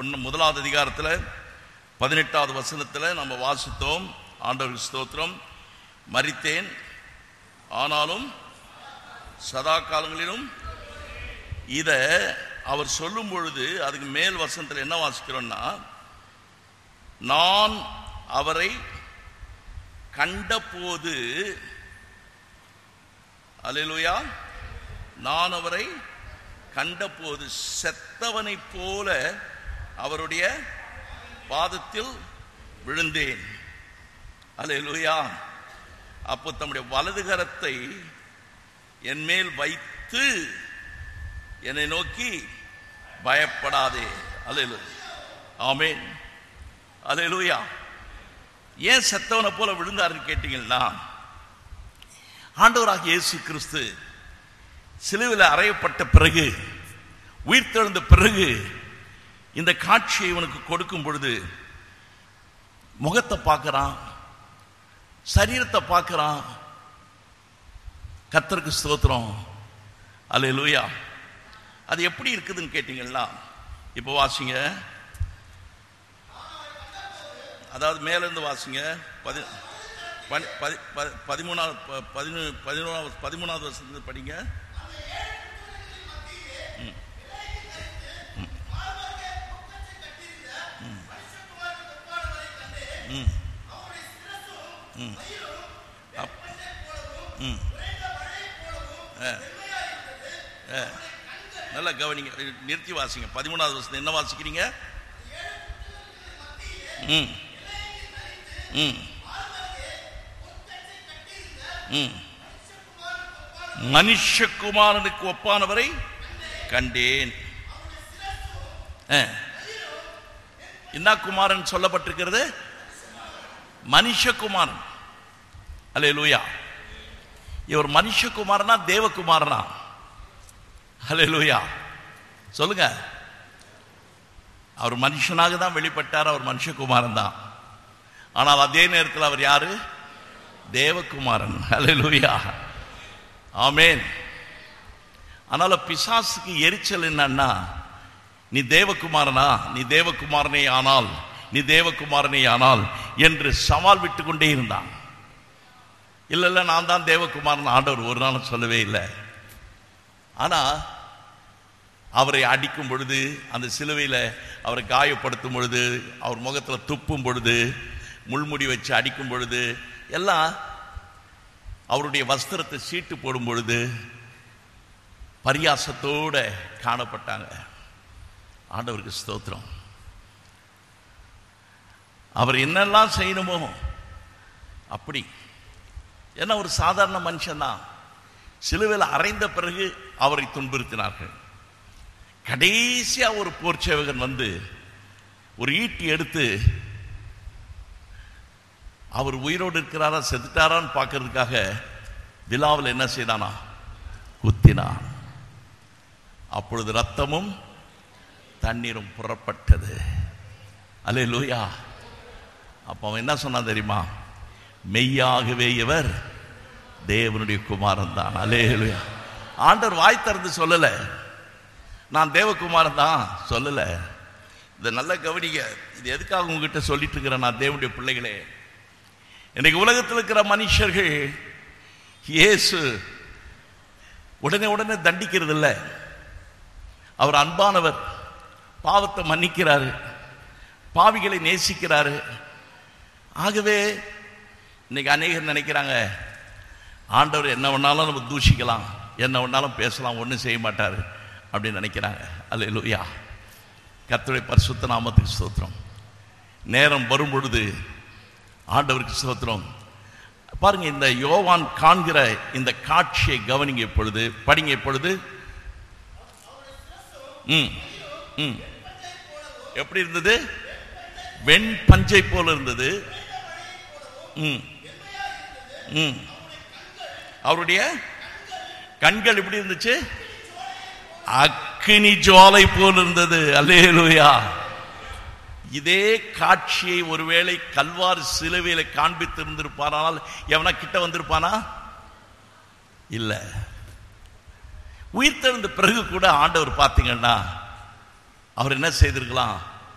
ஒன்று முதலாவது அதிகாரத்தில் பதினெட்டாவது வசனத்தில் நம்ம வாசித்தோம் ஆண்டவர் ஸ்தோத்திரம் மரித்தேன் ஆனாலும் சதா காலங்களிலும் இத அவர் சொல்லும் பொழுது அதுக்கு மேல் வசனத்தில் என்ன வாசிக்கிறோம்னா நான் அவரை கண்டபோது அல்லேலூயா நான் அவரை கண்டபோது செத்தவனைப் போல அவருடைய பாதத்தில் விழுந்தேன் அல்லேலூயா அப்போ தம்முடைய வலது கரத்தை என் மேல் வைத்து என்னை நோக்கி பயப்படாதே அல்லேலூயா ஆமென் அல்லேலூயா ஏன் செத்தவனை போல விழுந்தாருன்னு கேட்டீங்கன்னா ஆண்டவராக இயேசு கிறிஸ்து சிலுவில் அறையப்பட்ட பிறகு உயிர்த்தெழுந்த பிறகு இந்த காட்சியை இவனுக்கு கொடுக்கும் பொழுது முகத்தை பார்க்கறான் சரீரத்தை பார்க்கறான் கத்தருக்கு ஸ்தோத்திரம் அல்லேலூயா அது எப்படி இருக்குதுன்னு கேட்டீங்கன்னா இப்போ வாசிங்க அதாவது மேல இருந்து வாசிங்க பதி பதி- பதி- பதி- பதிமூணாவது ப- பதினொ- பதினோராவது பதிமூணாவது வருஷத்துல படிங்க அப்- ம். ஆ. ஆ. நல்லா கவனிங்க நிறுத்தி வாசிங்க பதிமூணாவது வருஷத்துல என்ன வாசிக்கிறீங்க ம் ம் ம் மனுஷகுமாரனுக்கு ஒப்பானவரை கண்டேன் ஆ. என்ன குமாரன் சொல்லப்பட்டிருக்கிறது மனுஷகுமாரன் அல்லே லூயா இவர் மனுஷகுமாரனா தேவகுமாரனா அல்லே லூயா சொல்லுங்க அவர் மனுஷனாக தான் வெளிப்பட்டார் அவர் மனுஷகுமாரன் தான் ஆனால் அதே நேரத்தில் அவர் யாரு தேவகுமாரன் அல்லேலூயா ஆமென் அதனால பிசாசுக்கு எரிச்சல் என்னன்னா நீ தேவகுமாரனா நீ தேவகுமாரனே ஆனால் நீ தேவகுமாரனே ஆனால் என்று சவால் விட்டு கொண்டே இருந்தான் இல்ல இல்ல நான் தான் தேவகுமாரன் ஆண்டவர் ஒரு நாளும் சொல்லவே இல்லை ஆனா அவரை அடிக்கும் பொழுது அந்த சிலுவையில் அவரை காயப்படுத்தும் பொழுது அவர் முகத்தில் துப்பும் பொழுது முள்முடி வச்சு அடிக்கும் பொழுது எல்லாம் அவருடைய வஸ்திரத்தை சீட்டு போடும் பொழுது பரியாசத்தோட காணப்பட்டாங்க ஆண்டவருக்கு ஸ்தோத்திரம் அவர் என்னெல்லாம் செய்யணுமோ அப்படி ஏன்னா ஒரு சாதாரண மனுஷன்தான் சிலுவையில் அறைந்த பிறகு அவரை துன்புறுத்தினார்கள் கடைசியா ஒரு போர் சேவகன் வந்து ஒரு ஈட்டி எடுத்து அவர் உயிரோடு இருக்கிறாரா செத்துட்டாரான்னு பார்க்கறதுக்காக விழாவில் என்ன செய்தானா குத்தினான் அப்பொழுது ரத்தமும் தண்ணீரும் புறப்பட்டது அலே லூயா அப்போ அவன் என்ன சொன்னான் தெரியுமா மெய்யாகவே இவர் தேவனுடைய குமாரன் தான் அலே லூயா ஆண்டவர் வாய் திறந்து சொல்லலை நான் தேவகுமாரன் தான் சொல்லலை இதை நல்ல கவனிங்க இது எதுக்காக உங்ககிட்ட சொல்லிட்டு இருக்கிறேன் நான் தேவனுடைய பிள்ளைகளே இன்னைக்கு உலகத்தில் இருக்கிற மனுஷர்கள் இயேசு உடனே உடனே தண்டிக்கிறது இல்லை அவர் அன்பானவர் பாவத்தை மன்னிக்கிறாரு பாவிகளை நேசிக்கிறாரு ஆகவே இன்னைக்கு அநேகர் நினைக்கிறாங்க ஆண்டவர் என்ன வேணாலும் நம்ம தூஷிக்கலாம் என்ன வேணாலும் பேசலாம் ஒன்றும் செய்ய மாட்டார் அப்படின்னு நினைக்கிறாங்க அல்ல லூயா கர்த்தருடைய பரிசுத்த நாமத்துக்கு ஸ்தோத்திரம் நேரம் வரும் பொழுது ஆண்டவருக்கு ஸ்தோத்திரம் பாருங்க இந்த யோவான் காண்கிற இந்த காட்சியை கவனிங்க இப்பொழுது படிங்க இப்பொழுது ம் ம் எப்படி இருந்தது வெண் பஞ்சை போல இருந்தது ம் ம் அவருடைய கண்கள் எப்படி இருந்துச்சு அக்கினி ஜுவாலை போல் இருந்தது அல்லேலூயா இதே காட்சியை ஒருவேளை கல்வார் சிலுவையில காண்பித்து இருந்திருப்பானால் எவனா கிட்ட வந்திருப்பானா இல்ல உயிர்த்தெழுந்த பிறகு கூட ஆண்டவர் பார்த்தீங்கன்னா அவர் என்ன செய்திருக்கலாம்